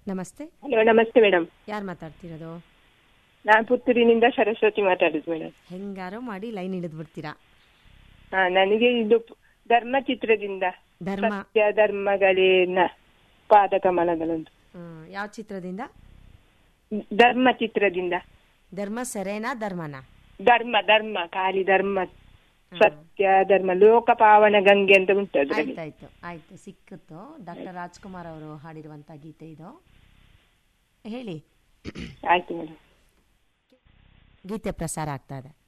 ನಮಸ್ತೆ ಹಲೋ ನಮಸ್ತೆ ಮೇಡಮ್ ಯಾರು ಮಾತಾಡ್ತಿರೋದು ನಾನು ಪುತ್ತೂರಿನಿಂದ ಸರಸ್ವತಿ ಮಾತಾಡುದು ಮೇಡಮ್ ಹೆಂಗಾರೋ ಮಾಡಿ ಲೈನ್ ಹಿಡಿದು ಬಿಡ್ತೀರಾ ಹಾ ನನಗೆ ಇದು ಧರ್ಮ ಚಿತ್ರದಿಂದ ಧರ್ಮ ಸತ್ಯ ಧರ್ಮಗಳೇ ನ ಪಾದಕಮಲಗಳೊಂದು ಹ್ಮ್, ಯಾವ ಚಿತ್ರದಿಂದ ಧರ್ಮ ಚಿತ್ರದಿಂದ ಧರ್ಮ ಸರೇನಾ ಧರ್ಮನಾ ಧರ್ಮ ಧರ್ಮ ಖಾಲಿ ಧರ್ಮ ಸತ್ಯ ಧರ್ಮ ಲೋಕ ಪಾವನ ಗಂಗೆ ಅಂತ ಉಂಟು ಅದ್ರಲ್ಲಿ ಆಯ್ತಾಯ್ತು ಆಯ್ತು ಸಿಕ್ಕಿತ್ತು ಡಾಕ್ಟರ್ ರಾಜ್ಕುಮಾರ್ ಅವರು ಹಾಡಿರುವಂಥ ಗೀತೆ ಇದು ಹೇಳಿ ಆಯ್ತು ಮೇಡಮ್ ಗೀತೆ ಪ್ರಸಾರ ಆಗ್ತಾ ಇದೆ